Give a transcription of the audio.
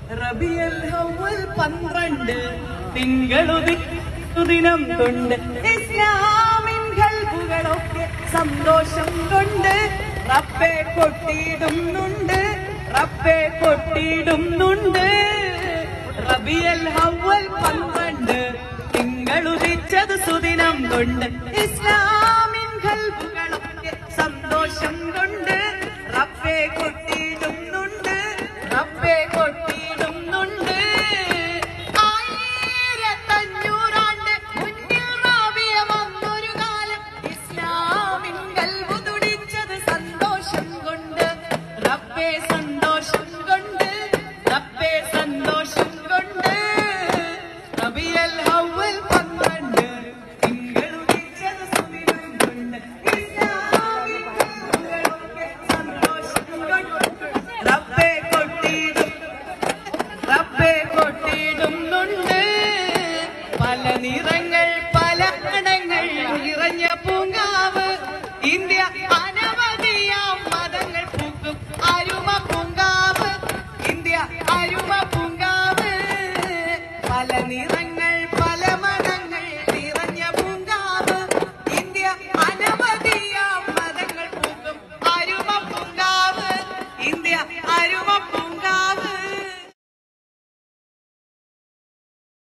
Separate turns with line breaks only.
റബിയൽ അവൽ പന്ത്രണ്ട് തിങ്കളുതി ദിനം കൊണ്ട് ഇസ്ലാമിൻ കൽബുകളൊക്കെ സന്തോഷം കൊണ്ട് റബ്ബെ കൊട്ടിയിടുന്നുണ്ട് റബ്ബെ കൊട്ടിയിടുന്നുണ്ട് റബിയൽ അവൽ പന്ത്രണ്ട് തിങ്കളുദിച്ചത് സുദിനം കൊണ്ട് ഇസ്ലാമിൻ കൽബുകളൊക്കെ സന്തോഷം കൊണ്ട് റബ്ബെ കൊട്ടിയിടുന്നുണ്ട് റബ്ബെ കൊട്ടിയിടുന്നുണ്ട് ആയിരത്തഞ്ഞൂറാണ്ട് മുന്നിൽ റാബിയ വന്നൊരു കാലം ഇസ്ലാമിൻ കൽബു തുടിച്ചത് സന്തോഷം കൊണ്ട് റബ്ബെ സന്തോഷം കൊണ്ട് റബ്ബെ സന്തോഷം കൊണ്ട് റബിയൽ അവൽ പന്ത്രണ്ട് തിങ്കളുദിച്ചത് സുദിനം കൊണ്ട് ഇസ്ലാമിൻ കൽബുകളൊക്കെ സന്തോഷം കൊണ്ട് റബ്ബെ കൊട്ടിയിടും റബ്ബെ കൊട്ടിയിടുന്നുണ്ട് പല നിറങ്ങൾ